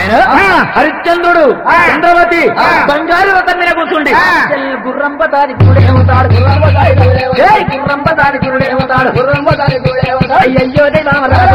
హరిశ్చంద్రుడు చంద్రవతి బంగారు రథం మీద కూర్చుండి గుర్రం పదాది గురుడేమవుతాడు ఏయ్, గుర్రం పదాది గురుడేమవుతాడు అయ్యయ్యో రామరాజు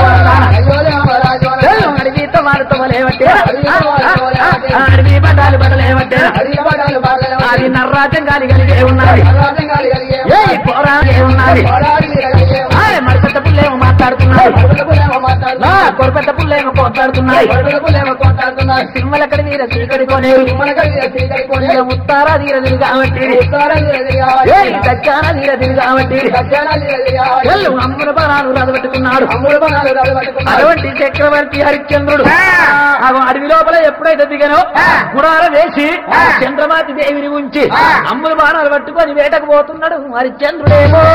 అడవితో మారుతో లేవట్టే అడవి బడాలు బడలేవట్టే అది నర్రాజం గాలి కలిగే ఉన్నది ఏయ్ పోరాగే ఉన్నది ఆయ్, మరిపెద్ద పుల్లేమో మాట్లాడుతున్నాడు ఆ, కొరపెద్ద పుల్లేమో కొట్లాడుతున్నాయి సింహలక్కడ వీర చీకటి కొనేరు ఇక ముత్తారా తీర తిరిగి కాబట్టి ఏయ్, దచ్చాన తీర తిరిగి కాబట్టి ఎల్లు అమ్ముల బలాలు రదబెట్టుకున్నాడు అటువంటి చక్రవర్తి హరిశ్చంద్రుడు ఆ అడవి లోపల ఎప్పుడైతే దిగనో గుడాల వేసి చంద్రమాతి దేవిని ఉంచి అమ్ముల బాణాలు పట్టుకొని వేటకు పోతున్నాడు హరిశ్చంద్రుడేమో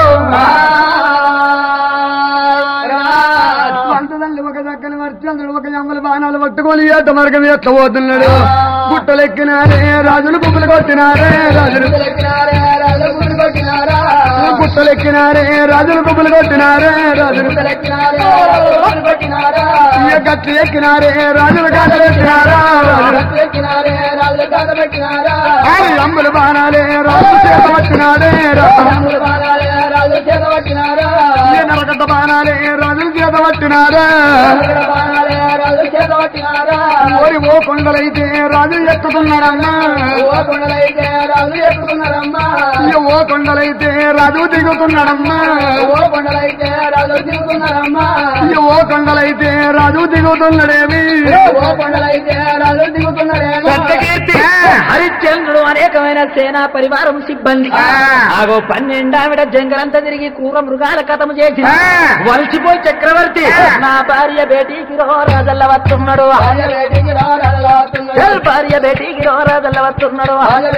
వంటదండి ఒక దక్కని వర్చంద్రుడు ఒక ఎమ్మల బాణాలు పట్టుకొని ఏట మార్గం ఎత్తబోతున్నాడు గుట్టలెక్కినారే రాజులు గుబ్బలు కొట్టినారే రాజులు గుట్టలెక్కినారే రాజులు గుబ్బలు కొట్టినారే రాజులు ఇయ్య గట్టి ఎక్కినారే రాజులు కాదలెక్కినారా రాజులు అమ్మల బాణాలే రాజులు చేత పట్టినాడే ఇయ్య నరకత బాణాలే రాజులు చేత పట్టినారా ఓరి ఓ కొండలైతే రాజు ఎక్కుతున్నారమ్మా ఇయ్య ఓ కొండలైతే రాజు దిగుతున్నాడమ్మా ఇయ్య ఓ కొండలైతే రాజు దిగుతున్నాడేమి సత్యకీర్తి హరిశ్చంద్రుడు అనేకమైన సేనా పరివారం సిబ్బంది ఆగో పన్నెండావిడ జంగలంతా తిరిగి కూర మృగాల కథము చేసి వలసిపోయి చక్రవర్తి నా భార్య బేటీకి రో రాజల్ల వస్తున్నాడు చల్ భార్య బేటీకి రో రాజల్ల వస్తున్నాడు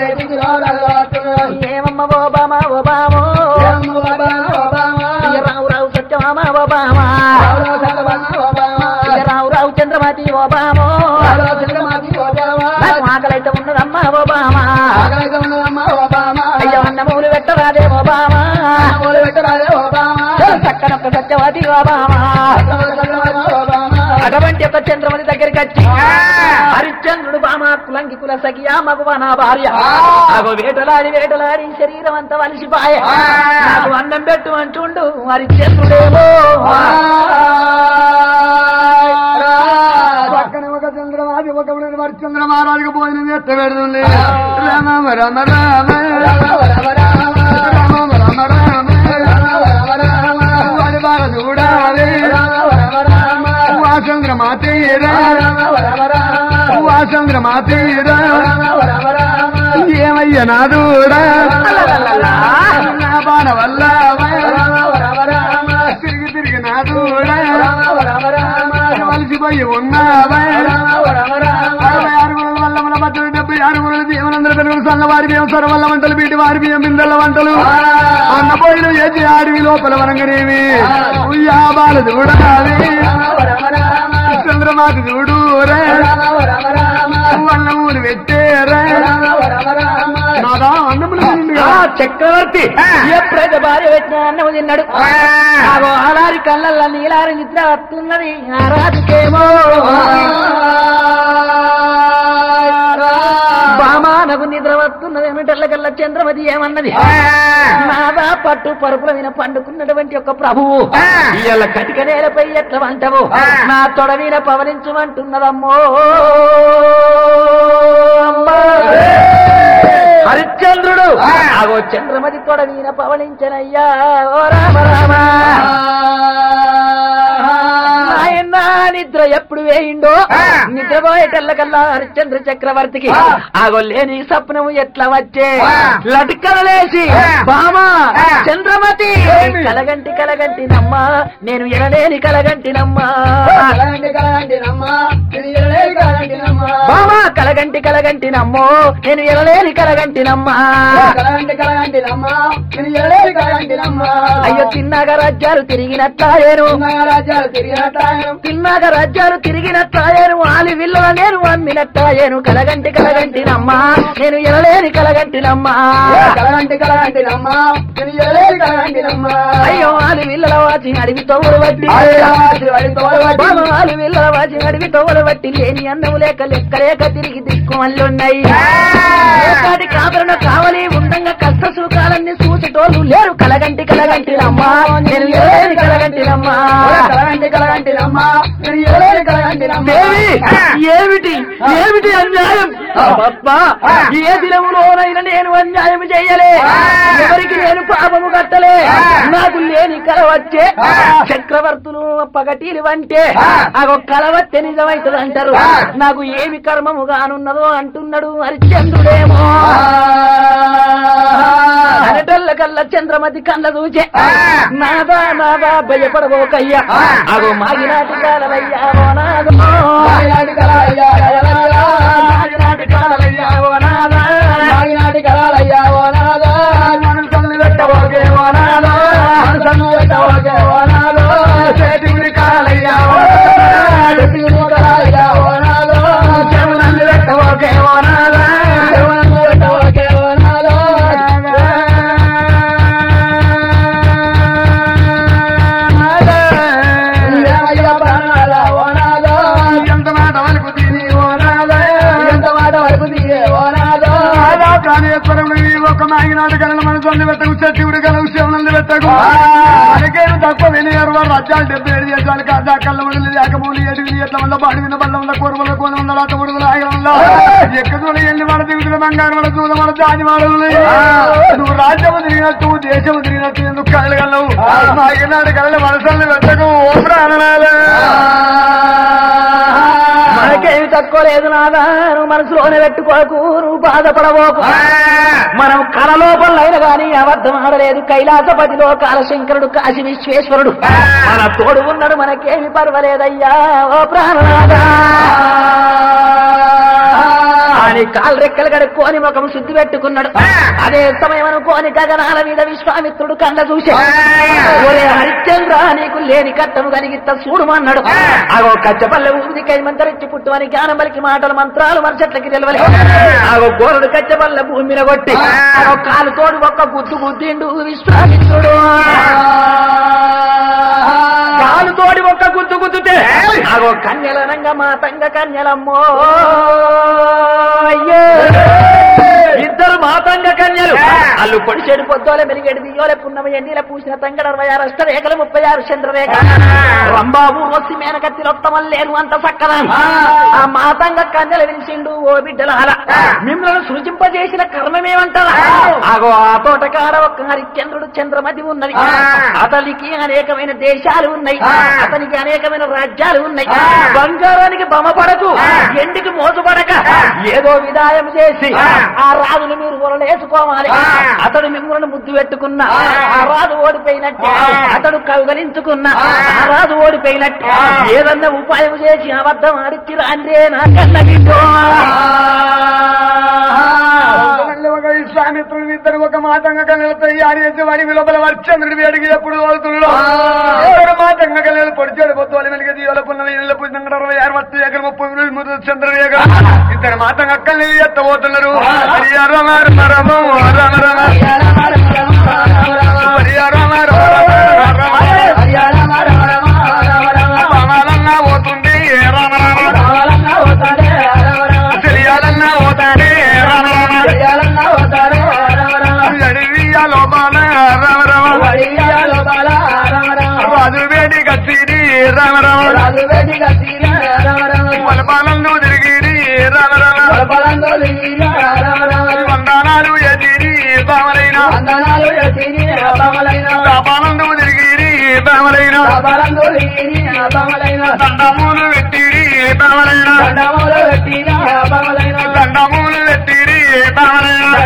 ఏమమ్మ ఓబామా ఓబామో ఇయ్య రావు రావు సత్యమామ ఓబామా ఇయ్య రావు రావు చంద్రమతి ఓబామో నాకు ఆకలైతే ఉన్నదమ్మా ఓబామా అయ్యో అన్నమూలు పెట్టరాదే ఓబామా చక్కనొక్క సత్యవతి ఓబామా అటువంటి ఒక చంద్రమణి దగ్గరికి వచ్చి హరిశ్చంద్రుడు బామ కులంకి కుల సఖియా మగువ నా భార్య ఆగో వేటలాడి వేటలాడి శరీరం అంతా వలిసిపాయ నాకు అన్నం పెట్టు అంటుండు హరిశ్చంద్రుడేమో పక్కన ఒక చంద్రమాది ఒక వర్చంద్ర మహారాజుకు భోజనం ఎత్త పెడుతుంది రామ రామ రామ రామ రామ రామ వాడి బాగా చూడాలి వాచంద్ర మాతీరా వాచంద్ర మాతీరా ఏమయ్య నాదూడా నా బాణ వల్ల తిరిగి తిరిగి నాదూడా వలసిపోయి ఉన్నావా అరవై ఆరు గుణల వల్ల మన బట్టలు డెబ్బై ఆరు గుణల జీవనందర పెరుగులు సన్న వారి బియ్యం సొర వల్ల వంటలు బీటి వారి బియ్యం బిందెల వంటలు అన్న పోయిన ఏచి ఆడివి లోపల వరంగనేవి ఉయ్యాబాలు చూడాలి చంద్రమాత చూడు రే వన్నమూలు పెట్టేరే నాదా అన్నములు తినిండుగా. ఆ చక్రవర్తి ఎప్పుడైతే భార్య పెట్టిన అన్నము తిన్నాడు ఆగో ఆలారి కళ్ళల్లో నీలారి నిద్ర వస్తున్నది ఆ రాజుకేమో బామానకు నిద్ర వస్తున్నది ఏమిటల్లకల్లా చంద్రమతి ఏమన్నది నాదా పట్టు పరుపుల మీద పండుకున్నటువంటి ఒక ప్రభువు ఇవాళ కటిక నేలపై ఎట్ల వంటవు నా తొడ మీద పవలించమంటున్నదమ్మో అమ్మా. హరిశ్చంద్రుడు ఆగో చంద్రమతి తొడ మీద పవలించనయ్యా ఓ రామ రామ నాయన నిద్ర ఎప్పుడు వేయిండో నిద్రపోయేటల్లకల్లా హరిశ్చంద్ర చక్రవర్తికి ఆగో లేని సప్నము ఎట్లా వచ్చే లటికలలేసి బామా చంద్రమతి కలగంటి కలగంటి నమ్మా నేను ఎనలేని కలగంటి నమ్మా బామా కలగంటి కలగంటి కలగంటి నమ్మో నేను ఎలలేని కలగంటి నమ్మా కలగంటి కలగంటి నమ్మ నేను ఎడలేని కలగంటి నమ్మ అయ్యో తిన్నాక రాజ్యాలు తిరిగినట్టాయేను రాజ్యాలు తిరిగినట్టాయను తిన్నాక రాజ్యాలు తిరిగినట్టాయేను ఆలి విల్లల నేను అమ్మినట్టాయేను కలగంటి కలగంటి నమ్మా నేను ఎలలేని కలగంటి నమ్మా కలగంటి కలగంటి నమ్మ నేను ఎడలేని కలగంటి నమ్మ అయ్యో ఆలి విల్లల వాచి అడివి తోడు బట్టి బాబా ఆలి విల్లల వాచి అడివి తోడు బట్టి లేని అన్నము లేక లెక్క లేక తిరిగి దిక్కుమల్లున్నాయి ఏకాటి కాపురను కావలి ఉండంగా కష్ట సుఖాలన్నీ సూచటోళ్ళు లేరు కలగంటి కలగంటి నమ్మా నేను ఎలలేని కలగంటి నమ్మా కలగంటి కలగంటి నమ్మ నేను ఎడలేని కలగంటి నమ్మ దేవి ఏమిటి ఏమిటి అన్యాయం అబ్బా, ఏ దినములోనైనా నేను అన్యాయం చేయలే ఎవరికి నేను పాపము కట్టలే నాకు లేని కల వచ్చే చక్రవర్తులు పగటీలు అంటే అగో కల వచ్చే నిజమైతుంది అంటారు నాకు ఏమి కర్మము కానున్నదో అంటున్నాడు హరిశ్చంద్రుడేమో అనటల్ల కల్ల చంద్రమతి కళ్ళ చూచే నాదా నాదా భయపడబోకయ్యా అగో మాగినాటి కాలవయ్యా ఓ నాదో నాయనాటి కలయ్యా మాగినాటి కాలవయ్యా ఓ నాదా నాయనాటి కలయ్యా ఓ నాదా మనసుల్ని పెట్టబోకే ఓ నాదా మనసును పెట్టబోకే ఓ నాదో చేతికి కాలయ్యా ఓ నాదా చేతికి కాలయ్యా ఓ నాదో చెవులన్నీ పెట్టబోకే ఓ నాదా చెవులన్నీ పెట్టబోకే ఓ నాదో ఏమయ్యా ప్రాణాల ఓ నాదో ఎంత మాట వరకు తిని ఓ నాదా ఎంత మాట వరకు దిగే ఓ నాదో రాధా ప్రాణేశ్వరముడు ఈ ఒక మాగినాడు కలను మనసు పెట్టకు శివుడు కలవు శివనందు పెట్టకు మనకేమి తక్కువ వినియరు వారు రాజ్యాలు డెబ్బై ఏడు దేశాలు కాదా కళ్ళ మొదలు లేకమూలి ఎటు ఎట్ల వల్ల బాడి విన బల్ల వల్ల కూరవల్ల కోన వల్ల రాత ముడుదల ఆగల వల్ల ఎక్కదోల ఎన్ని మన దిగుతుల బంగారు మన చూడ మన దాని వాడలు నువ్వు రాజ్యము తిరిగినట్టు దేశము తిరిగినట్టు ఎందుకు కలగలవు మాగినాడు కళ్ళ మనసుల్ని పెట్టకు ఓ ప్రాణనాలే మనకేమి తక్కువ లేదు నాదా నువ్వు మనసులోనే పెట్టుకోకు నువ్వు బాధపడబోకు మనం కళ లోపలైన గాని అబద్ధం ఆడలేదు కైలాసపతిలో కాలశంకరుడు కాశీ విశ్వేశ్వరుడు మన తోడు ఉన్నాడు మనకేమి పర్వాలేదయ్యా ఓ ప్రాణనాదా అని కాలు రెక్కలు కడుక్కొని ముఖం శుద్ధి పెట్టుకున్నాడు అదే సమయం అనుకోని గగనాల మీద విశ్వామిత్రుడు కండ చూసే ఒరే హరిశ్చంద్ర నీకు లేని కట్టము కలిగిత్త చూడమన్నాడు అగో కచ్చపల్లె ఊది కైమంతరిచ్చి పుట్టువని జ్ఞానం పలికి మాటలు మంత్రాలు మనుషట్లకి నిలవలే అగో గోరుడు కచ్చపల్లె భూమి మీద కొట్టి అగో కాలు తోడు ఒక్క గుద్దు గుద్దిండు విశ్వామిత్రుడు కాలు తోడి ఒక్క గుద్దు గుద్దుతే అగో కన్యలనంగా మా తంగ కన్యలమ్మో అయ్యో ఇద్దరు మాతంగ కన్యలు అల్లు పొడి చెడు పొద్దోలే మెలిగేడు దియోలే పున్నమ ఎన్నిల పూసిన తంగడ అరవై ఆరు అష్టరేఖలు ముప్పై ఆరు చంద్రరేఖ రంబాబు వస్తి మేనకత్తి రొత్తమని లేను అంత చక్కదా ఆ మాతంగ కన్యలు విలిచిండు ఓ బిడ్డల అల మిమ్మల్ని సృజింపజేసిన కర్మమేమంటారా ఆగో ఆ తోటకాడ ఒక్క హరిశ్చంద్రుడు చంద్రమతి ఉన్నది అతనికి అనేకమైన దేశాలు ఉన్నాయి అతనికి అనేకమైన రాజ్యాలు ఉన్నాయి బంగారానికి బొమ్మపడకు ఎండికి మోసపడక ఏదో విదాయం చేసి ఆ రాజును మీరు వరలేసుకోవాలి అతడు మిమ్మల్ని ముద్దు పెట్టుకున్న ఆ రాజు ఓడిపోయినట్టే అతడు కౌగలించుకున్న ఆ రాజు ఓడిపోయినట్టే ఏదన్నా ఉపాయం చేసి అబద్ధం ఆడిచ్చి రాండ్రే నా కన్న బిడ్డో. మళ్ళీ ఒక విశ్వామిత్రుడు ఇద్దరు ఒక మాతంగా కళ్ళతో తయారు చేసి వాడి లోపల వర్చంద్రుడి వేడికి ఎప్పుడు తోలుతున్నాడు ఇద్దరు మాతంగా కళ్ళు పొడిచాడు పొద్దు వాళ్ళ వెనక దీవల పున్న ఇళ్ళ పుణ్యంగా అరవై ఆరు వస్తు ఎకర ముప్పై మూడు చంద్రరేఖ ఇద్దరు మాతంగా అక్కల్ని ఎత్తబోతున్నారు హరి రమ రమ రమ రమ రమ హరి రమ రమ రమ రమ పోతుంది రామ రామ తెలియాలన్నా పోతాడే రామ రామ అడివియా లోపాల రామ రామ రాజు వేడి కచ్చిరి రామ రామ వలపాలను తిరిగిరి రామ రామ వందనాలు ఎదిరి బామలైన పాపాలను తిరిగిరి బామలైన దండములు పెట్టిరి బామలైన దండములు పెట్టిరి బామలైన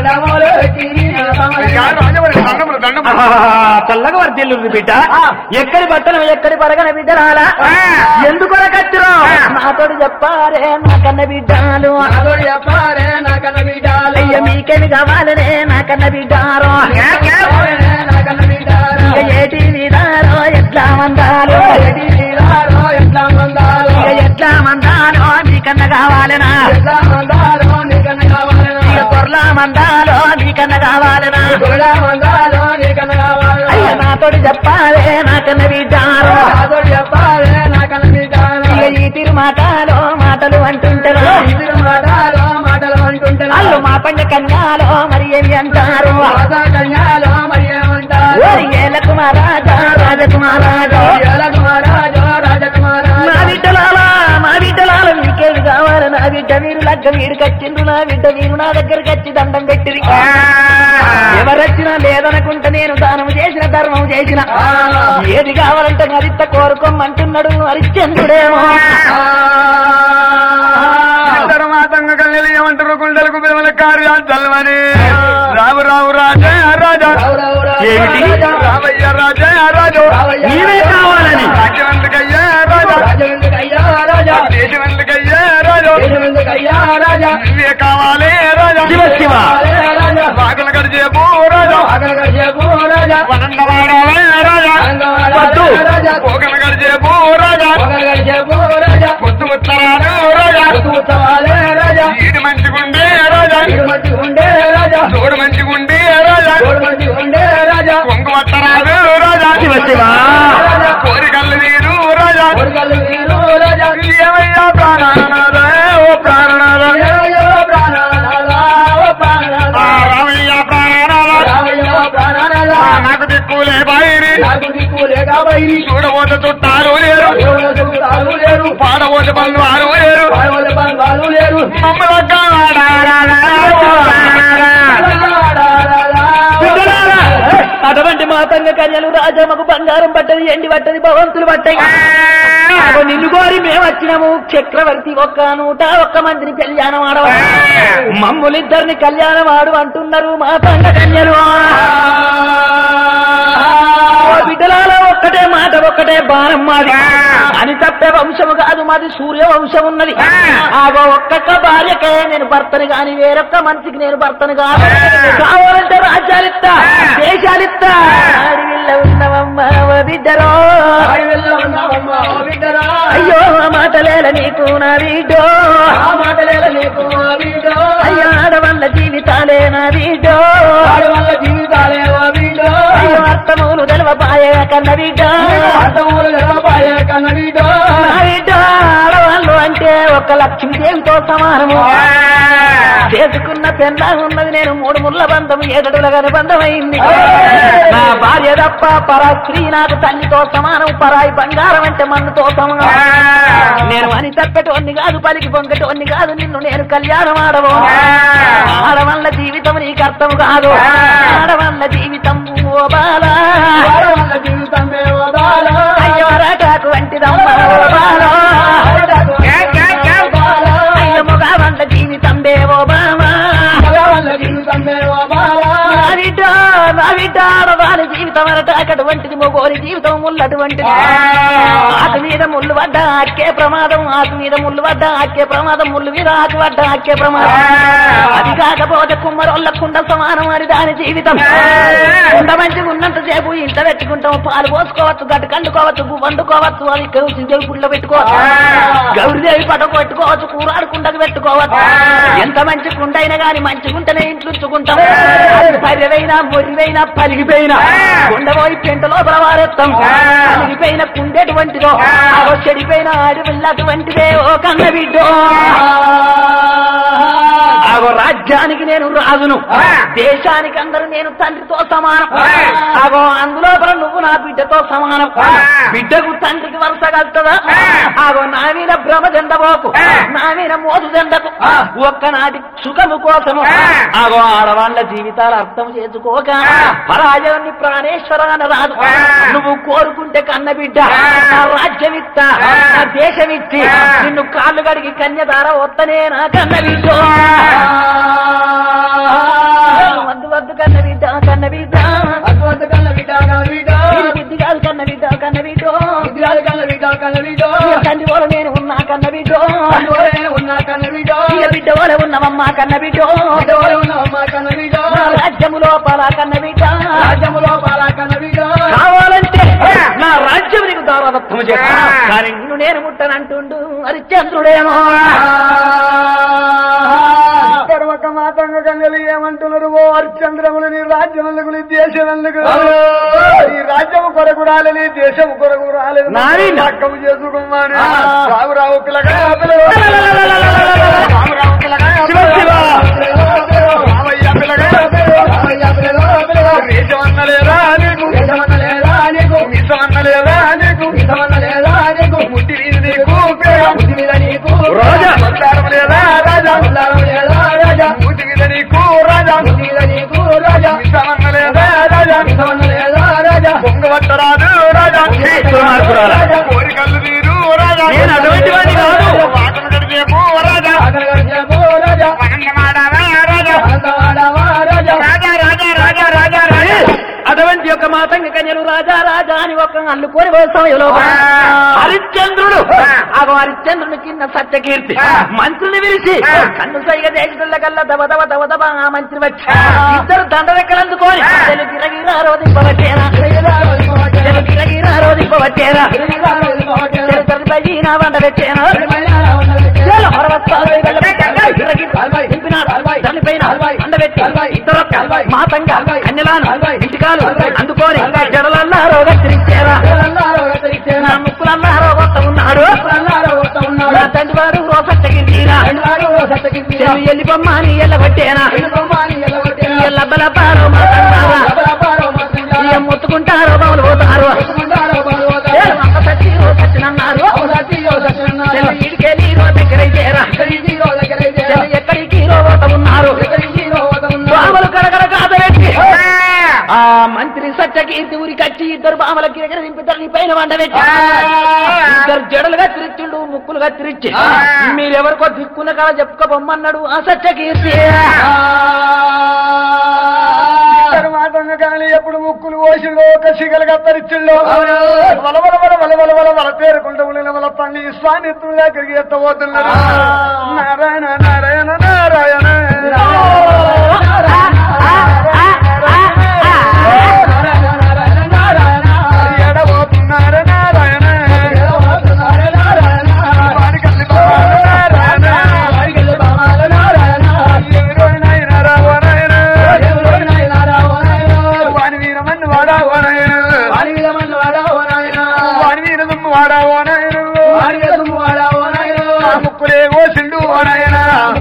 దండములు దండములు చల్లగా వర్దిల్లు బిడ్డ ఎక్కడి బట్టలు ఎక్కడి పరగన బిడ్డ రాలా ఎందుకు కచ్చిరో నాతో నాతోడు చెప్పారే నా కన్న బిడ్డాలు నాతోడు చెప్పారే నా కన్న బిడ్డాలు అయ్య మీకేమి కావాలనే నా కన్న బిడ్డారో చెప్పారే నా కన్న బిడ్డాలు ఇక ఏటి విధారో ఎట్లా మందాలు ఎడి నీరారో ఎట్లా మందారో ఇక ఎట్లా మందాలో మీకన్న కావాలనా ఎట్లా మందారో నీకన్న కావాలనా ఇక కొర్లా మందాలో మీకన్న కావాలనా గురుడా మందారో నీకన్న కావాలనా అయ్య నాతోడు చెప్పాలే నా కన్న బిడ్డారో నాతోడు చెప్పారే నా కన్న బిడ్డాలు ఇక ఈ తిరు మాటలో మాటలు అంటుంటారు ఇద్దరు మాటలో మాటలు అంటుంటారు వాళ్ళు మా పండ కన్యాలో మరి ఏమి అంటారు మాతా కన్యాలో మరి ఏమంటారు ఓరి ఏల కుమారాజా రాజకుమారాజా కుమారాజో రాజకుమారాజో నా బిడ్డలాల మా బిడ్డలాల మీకేమి కావాలి నా బిడ్డ మీరు లగ్గ వీడు కచ్చిండ్రు నా బిడ్డ మీరు నా దగ్గరికి వచ్చి దండం పెట్టిరి ఎవరొచ్చినా లేదనుకుంటే నేను దానం చేసిన ధర్మం చేసిన ఏది కావాలంటే మరింత కోరుకోమంటున్నాడు హరిశ్చంద్రుడేమో ఇద్దరు మాతంగ కళ్ళెలు ఏమంటారు గుండెలకు పిలవల కార్యాచల్వని రావు రావు రాజా రాజా ఏమిటి? రామయ్య రాజా రాజు నీవే కావాలని రాజ్యవంతుకయ్యా రాజా దేశవంతుకయ్యా రాజు నువ్వే కావాలి రాజా శివ శివ బాగులు గడిచేపు రాజా వనందవాడాలే రాజా వద్దు. పోగలు గడిచేపు రాజా పొద్దు ముత్తరాడు రాజా ఈడు మంచిగుండే రాజా చూడు మంచిగుండే రాజా కొంగు వత్తరాడు రాజా శివ శివ కోరికల్లు నీరు రాజా ఏమయ్యా ప్రాణనాథ ఓ ప్రాణనాథ ఆ రామయ్య ప్రాణనాథ ఆ నాకు దిక్కులే బాయిరి చూడబోతే చుట్టాలు లేరు పాడబోతే బంధువారు లేరు మమ్మల్ని బిడ్డలారా, అటువంటి మాతంగ కన్యలు రాజమ్మకు బంగారం పట్టది ఎండి పట్టది భవంతులు పట్టాయి అగో నిన్ను కోరి మేము వచ్చినాము చక్రవర్తి ఒక్క నూట ఒక్క మందిని కళ్యాణం ఆడవ మమ్ములిద్దరిని కళ్యాణం ఆడు అంటున్నారు మా పంగ కన్యలు ఓ బిడ్డలాల ఒక్కటే మాట ఒక్కటే బాణం మాది అని తప్పే వంశము కాదు మాది సూర్య వంశం ఉన్నది ఆగో ఒక్కొక్క భార్యకే నేను భర్తని గాని వేరొక్క మనిషికి నేను భర్తను కాదు కావాలంటే రాజ్యాలిస్తా దేశాలిస్తా అడవిల్ల ఉన్నవమ్మ ఓ బిడ్డరో అయ్యో ఆ మాటలేల నీకు నా బిడ్డో అయ్యో ఆడవాళ్ళ జీవితాలే నా బిడ్డో అయ్యో అర్థములు తెలవపాయ కన్న బిడ్డ నా బిడ్డ ఆడవాళ్ళు అంటే ఒక లక్ష్మీదేవితో సమానము చేసుకున్న పెళ్ళ ఉన్నది నేను మూడు ముళ్ళ బంధం ఏదడులగాని బంధమైంది నా భార్య తప్ప పరా స్త్రీ నాకు తల్లితో సమానం పరాయి బంగారం అంటే మన్నుతో సమానం నేను అని తప్పటోన్ని కాదు పలికి పొంగటోన్ని కాదు నిన్ను నేను కళ్యాణం ఆడవు ఆడవల్ల జీవితం నీకు అర్థం కాదు ఆడవల్ల జీవితం ఓ బాల అయ్యో రాటాకు వంటిదమ్మ ఓ బాల అయ్య మొగవల్ల జీవితం దేవో బామా నా బిడ్డ నా బిడ్డ ఆడవారి జీవితం అనట అటువంటిది మొగోరి జీవితం ముళ్ళటువంటిది ఆకు మీద ముళ్ళు పడ్డ అక్కే ప్రమాదం ఆకు మీద ముళ్ళు పడ్డ అక్కే ప్రమాదం ముళ్ళు మీద ఆకు పడ్డ అక్కే ప్రమాదం అది కాకపోతే కుమ్మరోళ్ళ కుండ సమానం అని దాని జీవితం కుండ మంచిగా ఉన్నంత సేపు ఇంత పెట్టుకుంటాం పాలు పోసుకోవచ్చు గట్టు కండుకోవచ్చు గువ్వ వండుకోవచ్చు అది కౌసిందేవి పుల్ల పెట్టుకోవచ్చు గౌరీదేవి పట పెట్టుకోవచ్చు కూరాడుకుండకు పెట్టుకోవచ్చు ఎంత మంచి కుండ అయినా గాని మంచిగుంటేనే ఇంట్లుంచుకుంటాం అది పర్యవైనా మొరివైనా పలిగిపోయినా కుండ పోయి పెంట లోపల వారెత్తాం పలిగిపోయిన కుండెటువంటిదో అవో చెడిపోయిన అడవిల్లటువంటిదే ఓ కన్న బిడ్డో ఆగో రాజ్యానికి నేను రాజును దేశానికి అందరూ నేను తండ్రితో సమానం ఆగో అందులోపల నువ్వు నా బిడ్డతో సమానం బిడ్డకు తండ్రికి వరుస కలుతుందా ఆగో నా మీద భ్రమ చెందబోకు నా మీద మోసు చెందకు ఒక్కనాటి సుఖము కోసము ఆగో ఆడవాళ్ళ జీవితాలు అర్థం చేసుకోక పరాజయాన్ని ప్రాణేశ్వర అని రాదు నువ్వు కోరుకుంటే కన్న బిడ్డ నా రాజ్యమిత్తా నా దేశమిచ్చి నిన్ను కాళ్ళు గడిగి కన్యదార వత్తనే నా కన్న బిడ్డ వద్దు వద్దు కన్న బిడ్డ కన్న బిడ్డ వీడి బుద్ధి కాదు కన్న బిడ్డ కన్న బిడ్డ తండ్రి కూడా నేను ఉన్నా కన్న బిడ్డ ఉన్నవమ్మ కన్న బిడ్డో నా రాజ్యము లోపల కన్న బిడ్డ కావాలంటే నా రాజ్యం నీకు దారాదత్వం చేస్తా కానీ నిన్ను నేను ముట్టనంటుండు హరిశ్చంద్రుడేమో ఒక మాతంగ గంగలు ఏమంటున్నారు ఓ హరిశ్చంద్రములు నీ రాజ్యం ఎందుకు నీ దేశం ఎందుకు ఈ రాజ్యం కొరకు రాలేదు నీ దేశం కొరకు రాలేదు నాని. పక్కము చేసుకున్నాను రావు రావు పిల్లగా పిల్లగా రావు రావు పిల్లగా శివ శివ. రామయ్య పిల్లగా దేశం అన్నలేదా నీకు మిసం అన్నలేదా నీకు ముట్టి మీద నీకు రాజా. బంగారం లేదా రాజా ముట్టి మీద నీకు రాజా మిసం అన్నలేదా రాజా పొంగవట్టరాదు రాజా దుర్మార్గురాలా. కోరికలు నీరు రాజా నేను అటువంటి వాడిని కాదు. మాటలు గడిచేపు రాజా ఆనందమాడావా రాజా రాజా రాజా రాజా రాజా రాజా అటువంటి యొక్క మాతంగ కన్యలు రాజా రాజా అని ఒక అల్లుకొని పోయే సమయంలో హరిశ్చంద్రుడు ఆ హరిశ్చంద్రుని కింద సత్యకీర్తి మంత్రుని పిలిచి కన్ను సైగ దేశంలో కల్లా దవ దవ దవ దవ ఆ మంత్రి వచ్చి ఇద్దరు దండరెక్కలు అందుకొని తెలుగు గిరగిరా రోధింపవచ్చేనా తెలుగు గిరగిరా రోధింపవచ్చేనా తెలుగు నా వంట పెట్టేనా చాలా పరవస్తాలు మాతంగా కన్యలాను ఇంటికాలు అందుకొని జడలల్లా రోగతిరిచ్చారా నా ముక్కులల్లా రోగొత్త ఉన్నాడు నా తండ్రి వాడు రోసట్టగిరిరా చెల్లి ఎల్లిపమ్మ అని ఎల్లగొట్టేనా ఎల్లబ్బలబ్బారో మాతంగారా ఇక ముత్తుకుంటారో బౌలు పోతారు అమ్మ సచ్చి రో సచ్చినన్నారు చెల్లి ఇడికెళ్ళి రో దగ్గర చేరా చెల్లి ఎక్కడికి రో పోత ఉన్నారు బామలు కడగడ కాదరెట్టి ఆ మంత్రి సత్యకీర్తి ఊరికొచ్చి ఇద్దరు బామల గిరగిర దింపిద్దరు పైన వంట పెట్టి ఇద్దరు జడలుగా తిరిచిండు ముక్కులుగా తిరిచి మీరెవరికో దిక్కున కదా చెప్పుకోబొమ్మన్నాడు ఆ సత్యకీర్తి తర్వాత కానీ ఎప్పుడు ముక్కులు కోసిండో ఒక సిగలు కత్తరిచ్చిండో వల వల వల వల వల వల వల పేరుకుంటూ ఉండిన వల పండి స్వామిత్రుల దగ్గరికి ఎత్తబోతున్నారు నారాయణ నారాయణ నారాయణ ఎడబోతున్నారు నారాయణ వారి కల్లి నారాయణ ఎవరో నాయన రావో నాయన వాని వీరమన్ను వాడావో నాయన వాని వీరదమ్ము వాడావో నాయన నా ముక్కులే కోసిండు ఓ నాయన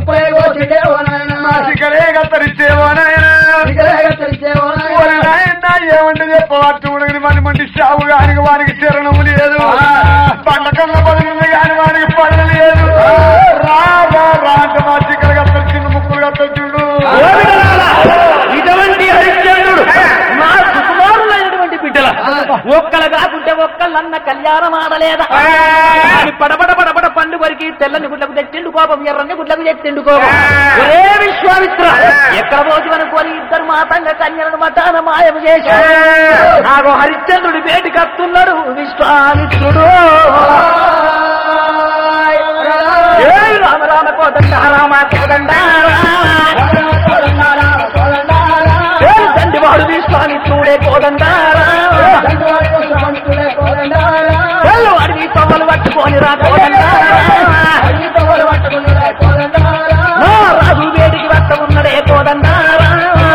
సిగలే కత్తరిచ్చేవో నాయన ఓరి నాయన ఏమంటే చెప్పవచ్చు ఉడగని మన మంది షావు గానికి వానికి శరణము లేదు పండ్ల కన్న పదవి గాని వానికి పడవ లేదు రా రా రా అంటే మా సిగలు కత్తరిచిండు ముక్కులు కత్తరిచిండు ఇటువంటి హరిశ్చంద్రుడు నా సుకుమారులైనటువంటి బిడ్డల ఒక్కల కాకుంటే ఒక్కళ్ళన్న కళ్యాణం ఆడలేదా అని పడబడ పడబడ పండు వరికి తెల్లని గుడ్లకు తెచ్చిండు కోపం ఎర్రని గుడ్లకు తెచ్చిండు కోపం ఒరే విశ్వామిత్ర ఎక్కడ పోసి అనుకోని ఇద్దరు మాతంగ కన్యలను మఠాన మాయం చేసి నాకు హరిశ్చంద్రుడి వేటి కత్తున్నాడు విశ్వామిత్రుడు ఏ రామ రామ కోదండ రామ కోదండ ఏ తండ్రి వాడు విశ్వామిత్రుడే కోదండారా వాళ్ళు అడవి తవ్వలు పట్టుకొని రా కోదండారా నా రాజు వేడికి వట్ట ఉన్నడే కోదండారా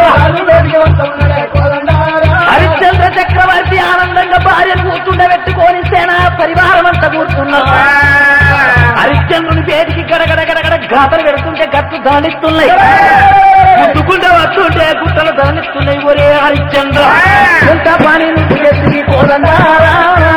హరిశ్చంద్ర చక్రవర్తి ఆనందంగా భార్యను కూర్చుండబెట్టుకొని సేన పరివారం అంతా కూర్చున్నారు హరిశ్చంద్రుని పేటికి గడగడ గడగడ గాతలు పెడుతుంటే గట్టు దానిస్తున్నాయి ముట్టుకుంటే వస్తుంటే గుట్టలు దానిస్తున్నాయి ఒరే హరిశ్చంద్ర ఎంత పని నువ్వు ఎత్తి కోదండారా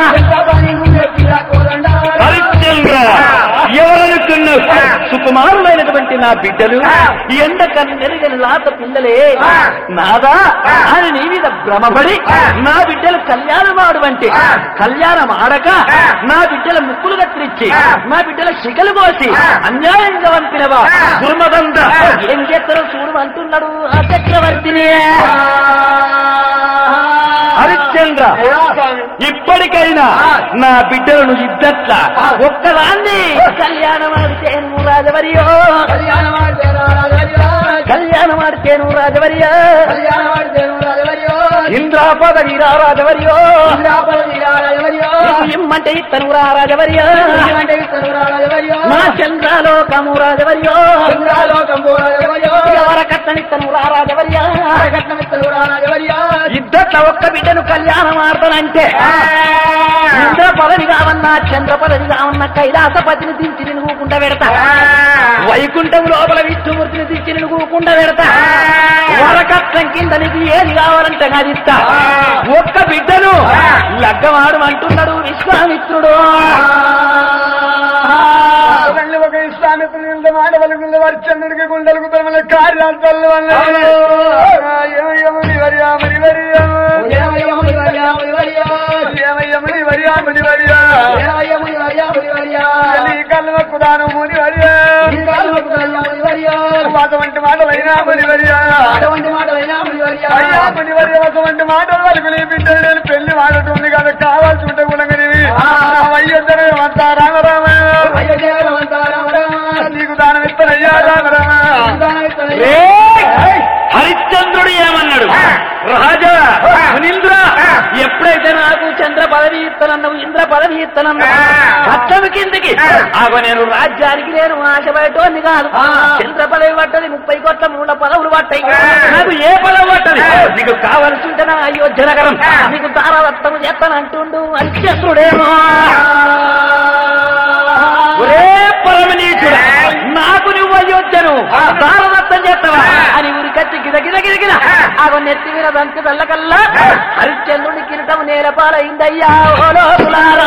హరిశ్చంద్ర ఎవరనుకున్నావు సుకుమారులైనటువంటి నా బిడ్డలు ఎండ కన్నెరిగని లాత పిల్లలే నాదా అని నీ మీద భ్రమపడి నా బిడ్డలు కళ్యాణం ఆడవంటే కళ్యాణం ఆడక నా బిడ్డల ముక్కులు కత్తిరించి నా బిడ్డల శిఖలు కోసి అన్యాయంగా వంపినవా దుర్మదంద ఏం చేస్తారో చూడు అంటున్నాడు ఆ చక్రవర్తిని హరిశ్చంద్ర ఇప్పటికైనా నా బిడ్డలను ఇద్దట్ల ఒక్కదాన్ని కళ్యాణం ఆడితే నువ్వు రాజవరియో వాడితేను రాజవర్య ఇంద్రా పదవీరా రాజవర్యో ఇమ్మంటే ఇత్తను రా రాజవర్య నా చంద్రాలోకము రాజవర్యో ఎవర కట్టనిత్తను రా రాజవర్య ఇద్దట్ల ఒక్క బిడ్డను కళ్యాణం ఆడతానంటే ఇంద్ర పదవి కావన్నా చంద్ర పదవి కావన్నా కైలాసపతిని దించి నిలుగుకుండా పెడతా వైకుంఠం లోపల విష్ణుమూర్తిని దించి నిలుగుకుండా పెడతా వరకట్నం కింద నీకు ఏది కావాలంటే అది ఇస్తా ఒక్క బిడ్డను లగ్గవాడు అంటున్నాడు విశ్వామిత్రుడు తల్లి ఒక ఇష్టామిత్రులు మాడవలుగుండు వారి చంద్రుడికి గుండెలకు తరమల కార్యాలు ఏమయ్యమని వరియామని వరియామని వరియామని వరియా కళ్ళకు దానం ముని వరియా అటువంటి మాటలైనా ముని వరియా అయ్యా ముని వరి అటువంటి మాటలు వాళ్ళకి నీ బిడ్డ నేను పెళ్లి వాడటం కదా కావాల్సి ఉంటే కూడా అయ్యొద్దనే అంతా రామరామ నీకు దానం ఇస్తానయ్యా రామరామ రేయ్! హరిశ్చంద్రుడు ఏమన్నాడు రాజా మునీంద్ర ఎప్పుడైతే నాకు చంద్ర పదవి ఇస్తానన్నావు ఇంద్ర పదవి ఇస్తానన్నావు పట్టం కిందకి ఆగో నేను రాజ్యానికి నేను ఆశపడేటోని కాదు చంద్ర పదవి పట్టది ముప్పై కోట్ల మూల పదవులు పట్టాయి నాకు ఏ పదవి పట్టది నీకు కావలసి ఉంటే నా అయోధ్య నగరం నీకు తారాదత్తము చేస్తానంటుండు హరిశ్చంద్రుడేమో ఒరే పరమనీచుడా నాకు నువ్వు అయ్యొచ్చను దారదత్తం చేస్తావా అని ఊరికచ్చి గిద గిద గిద గిద ఆగో నెత్తి మీద దంచి వెళ్ళకల్లా హరిశ్చంద్రుడి కిరీటం నేలపాలైందయ్యా ఓ లోకులారా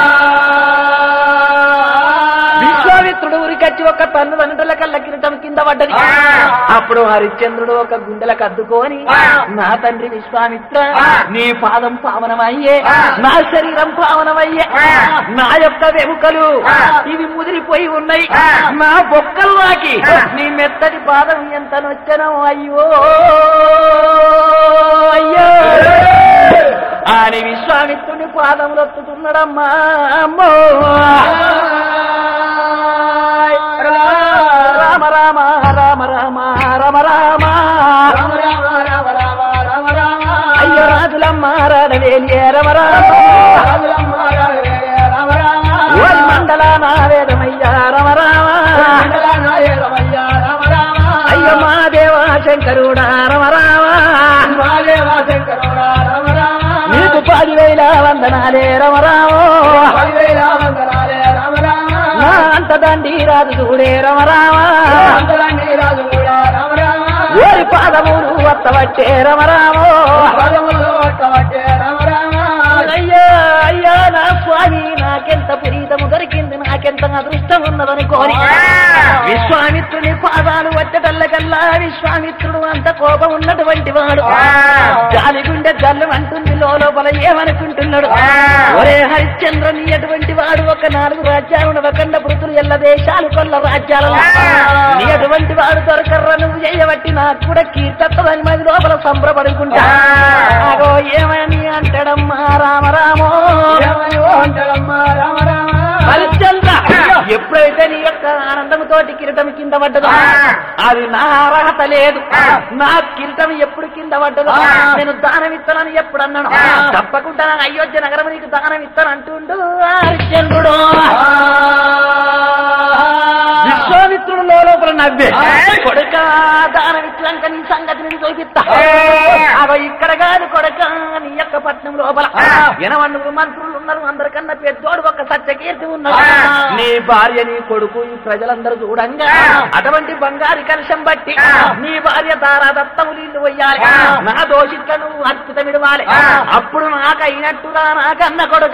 విశ్వామిత్రుడు ఊరికచ్చి ఒక తన్ను వెంటల కళ్ళ కిరీటం కింద పడ్డది అప్పుడు హరిశ్చంద్రుడు ఒక గుండెలకు అద్దుకొని నా తండ్రి విశ్వామిత్ర నీ పాదం పావనమయ్యే నా శరీరం పావనమయ్యే నా యొక్క వెముకలు ఇవి ముదిరిపోయి ఉన్నాయి నా బొక్కలు నాకి నీ మెత్తటి పాదం ఎంత నొచ్చనో అయ్యో అయ్యో అని విశ్వామిత్రుని పాదములు ఒత్తుతున్నాడమ్మా అమ్మో రామ రామ రామ రామ రామ రామ అయ్యో రాజులమ్మ రాడవేలి రమ రామ ఓరి మండల నా వేదమయ్యా రమ రామ అయ్యో మా దేవా శంకరుడా రమ రామ నీకు పదివేల వందనాలే రమ రామ నా అంత దండి రాజు చూడే రమ రామ ఓరి పాదములు వత్తవట్టే రమ రామ అయ్యా అయ్యా నా స్వామి నాకెంత ప్రీతము దొరికింది నాకెంత అదృష్టం ఉన్నదని కోరి విశ్వామిత్రుని పాదాలు వచ్చటల్లకల్లా విశ్వామిత్రుడు అంత కోపం ఉన్నటువంటి వాడు జాలి గుండె జల్లు అంటుంది లోపల ఏమనుకుంటున్నాడు ఒరే హరిశ్చంద్ర నీ అటువంటి వాడు ఒక నాలుగు రాజ్యాలు వకండ పృతులు ఎల్ల దేశాలు కొల్ల రాజ్యాల నీ అటువంటి వాడు దొరకర్ర నువ్వు చేయబట్టి నాకు కూడా కీర్తత్తదని మరి లోపల సంబరపడుకుంటా ఆగో ఏమని అంటాడమ్మా రామ రామో హరిశ్చంద్ర ఎప్పుడైతే నీ యొక్క ఆనందంతోటి కిరీటం కింద పడ్డదో అది నా అర్హత లేదు నా కిరీటం ఎప్పుడు కింద పడ్డదో నేను దానం ఇస్తానని ఎప్పుడు అన్నాను తప్పకుండా నా అయోధ్య నగరం నీకు దానం ఇస్తాను అంటుండు హరిశ్చంద్రుడు విశ్వామిత్రుడు లోపల నవ్వే కొడుక దానం ఇచ్చినాక నీ సంగతి నేను చూపిస్తా అగో ఇక్కడ కాదు కొడక నీ యొక్క పట్నం లోపల ఎనవన్నుగురు మంత్రులు ఉన్నారు అందరికన్నా పెద్దోడు ఒక సత్యకీర్తి ఉన్నాడు నీ భార్య నీ కొడుకు ఈ ప్రజలందరూ చూడంగా అటువంటి బంగారు కలశం బట్టి నీ భార్య దారాదత్తము నీళ్లు పోయాలి నా దోషిట్ల నువ్వు అర్పితమిడవాలి అప్పుడు నాకు అయినట్టుగా నాకన్న కొడుక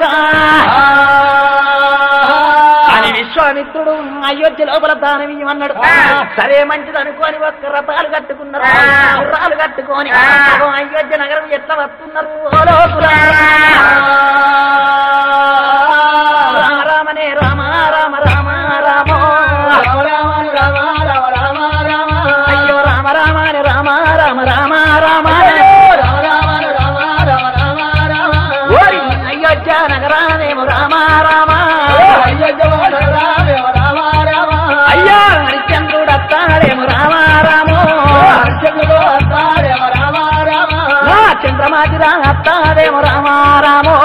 అని విశ్వామిత్రుడు అయోధ్య లోపల దానం ఇవ్వమన్నాడు సరే మంచిది అనుకోని ఒక్క రథాలు కట్టుకున్నారు గుర్రాలు కట్టుకొని అగో అయోధ్య నగరం ఎట్లా వస్తున్నారు ఓ లోకులారా. రామ రామనే రామ రామ రామ రామ అయ్యో రామ రామానే రామ రామ రామ రామ ఓరి అయోధ్య నగరానేమో రామ రామ అయ్యా హరిశ్చంద్రుడు అత్తాడేమో రామ రామ చిన్నమాదిరా అత్తాదేమో రామారామో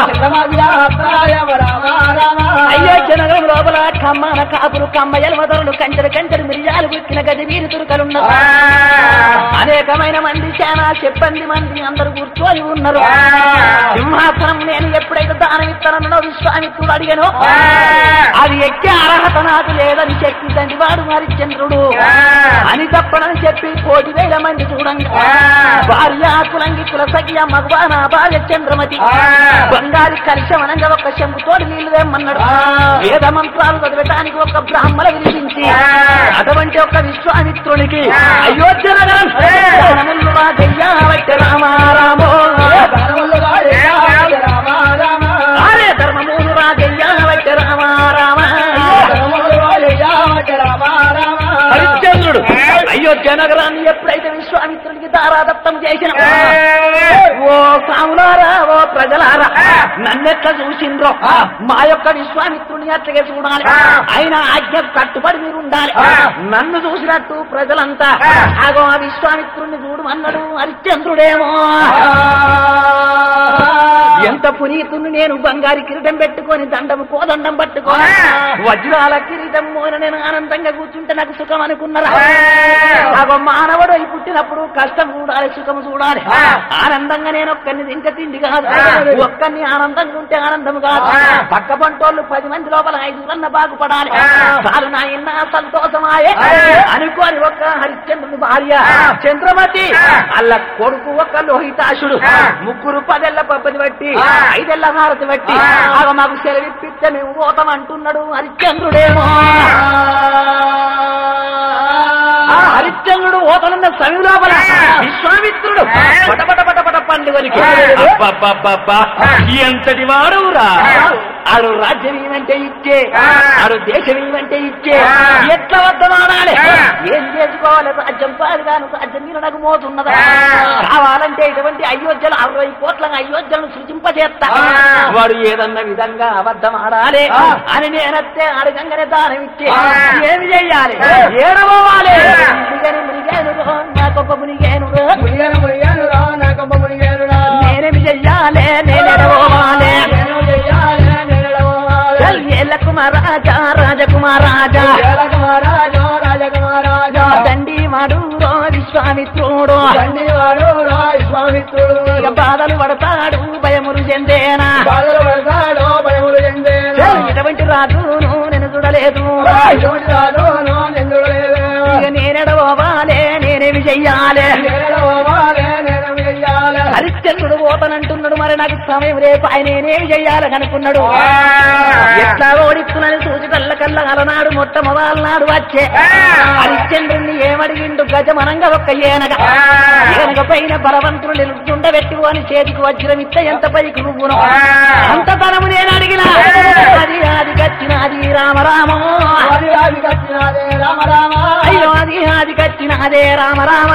అయ్యో జనగం లోపల కమ్మన కాపులు కమ్మయ్యల మొదలు కంచెలు కంచెలు మిరియాలు గుచ్చిన గది వీరి తురుకలున్న అనేకమైన మంది చాలా చెప్పండి మంది అందరూ కూర్చొని ఉన్నారు సింహాసనం నేను ఎప్పుడైతే దానం ఇస్తానన్నో విశ్వామిత్రుడు అడిగాను అది ఎక్కే అర్హత నాకు లేదని చెప్పి తండ్రి వాడు హరిశ్చంద్రుడు అని తప్పనని చెప్పి కోటి వేల మంది చూడంగా భార్య కులంగి కుల సఖ్య మగవా నా భార్య చంద్రమతి బంగారి కలిశమనంగా ఒక శంకుతోటి నీళ్లు వేమన్నాడు వేద మంత్రాలు చదవటానికి ఒక బ్రాహ్మణ వినిపించి అటువంటి ఒక విశ్వామిత్రునికి అయోధ్య నగరం ధనములు రాజయ్యా వట్టి రామారామో ఆరే ధర్మములు రాజయ్యా వట్టి రామారామ హరిశ్చంద్రుడు అయోధ్య నగరాన్ని ఎప్పుడైతే విశ్వామిత్రుడికి దారాదత్తం చేసిన ఓ సాములారా ఓ ప్రజలారా నన్నెట్లా చూసిండ్రో మా యొక్క విశ్వామిత్రుని అట్లాగే చూడాలి ఆయన ఆజ్ఞ కట్టుబడి మీరు ఉండాలి నన్ను చూసినట్టు ప్రజలంతా ఆగో ఆ విశ్వామిత్రుడిని చూడమన్నాడు హరిశ్చంద్రుడేమో ఎంత పునీతుని నేను బంగారి కిరీటం పెట్టుకొని దండం కోదండం పట్టుకొని వజ్రాల కిరీటం మోన నేను ఆనందంగా కూర్చుంటే నాకు సుఖం అనుకున్నారా నాకు మానవుడు అయి పుట్టినప్పుడు కష్టం చూడాలి సుఖం చూడాలి ఆనందంగా నేను ఒక్కరిని తింటే తిండి కాదు ఒక్కరిని ఆనందంగా ఉంటే ఆనందం కాదు పక్క పంటోళ్ళు పది మంది లోపల ఐదుగురన్న బాగుపడాలి చాలు నా ఇన్న సంతోషమాయే అనుకోని ఒక్క హరిశ్చంద్రుని భార్య చంద్రమతి అల్ల కొడుకు ఒక్క లోహితాశుడు ముగ్గురు పదెళ్ళ పబ్బది బట్టి ఐదెళ్ళ హారతి బట్టి ఆగ మాకు సెలవిప్పిస్తే మేము పోతాం అంటున్నాడు హరిశ్చంద్రుడేమో ఆ హరిశ్చంద్రుడు ఓతనున్న సమయం లోపల విశ్వామిత్రుడు పటపట పటపట పండుగనికి అబ్బబ్బబ్బబ్బా, ఎంతటి వాడురా ఆడు రాజ్యం ఏమంటే ఇచ్చే ఆడు దేశం ఏమంటే ఇచ్చే ఎట్లా వద్దమానాలి ఏం చేసుకోవాలి రాజ్యం పాలుగాను రాజ్యం మీద నాకు మోతున్నదా కావాలంటే ఇటువంటి అయోధ్యలు అరవై కోట్ల అయోధ్యలను సృజింపజేస్తా వాడు ఏదన్న విధంగా అబద్ధం ఆడాలి అని నేనత్తే అడగంగానే దానం ఇచ్చే ఏమి చెయ్యాలి ఏడవాలి మునిగని మునిగాను రో, నా గొప్ప మునిగాను రో. నేనేమి చెయ్యాలి నేనెడవాలి చల్ ఏళ్ళకు మహారాజా రాజకుమారాజా దండి మాడూరో విశ్వామిత్రుడు ఇక బాధలు పడతాడు భయములు చెందేనా చల్ ఇటువంటి రాజును నేను చూడలేదు ఇక నేనెడవాలి నేనేమి చెయ్యాలి హరిశ్చంద్రుడు పోతానంటున్నాడు మరి నాకు సమయం రేపు ఆయన నేనేమి చెయ్యాలని అనుకున్నాడు ఎట్లా ఓడిస్తున్నాను చూసి కళ్ళ కళ్ళ అలనాడు మొట్టమొదలనాడు వచ్చే హరిశ్చంద్రుణ్ణి ఏమడిగిండు గజమనంగా ఒక్క ఏనగ ఏనగ పైన బలవంతుడు నిలుస్తుండబెట్టి అని చేతికి వజ్రం ఇస్తే ఎంత పైకి నువ్వును అంత ధనము నేను అడిగిన అది అది కచ్చినది రామరామో అయ్యో అది అది కచ్చినదే రామరామ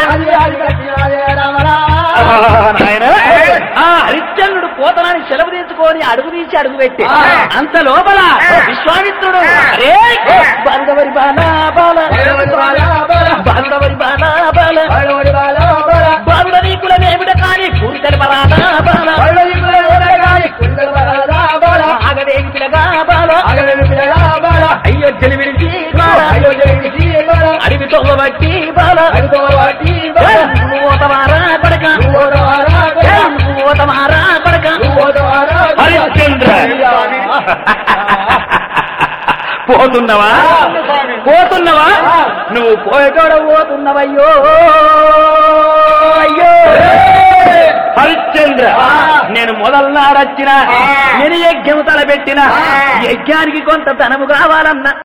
ఆ హరిశ్చంద్రుడు పోతనాన్ని సెలవు తీసుకొని అడుగు తీసి అడుగు పెట్టి అంత లోపల విశ్వామిత్రుడు అరే బాలుడవరి బాల బాల బాలుడవరి బాల బాల బాలుడ నీకుల నేమిడ కాని కూరి తెలపరాదా బాల ఆగడేగి పిలగా బాల అయ్యొజ్జలు విడిచి బాల అడివి తొవ్వబట్టి బాల నువ్వు ఓతవారా కొడక నువ్వు ఓతవారా కొడక హరిశ్చంద్ర పోతున్నవా పోతున్నవా నువ్వు పోయేటోడ పోతున్నవయ్యో అయ్యో హరిశ్చంద్ర నేను మొదలనాడొచ్చిన నేను యజ్ఞము తలపెట్టిన యజ్ఞానికి కొంత ధనము కావాలన్నా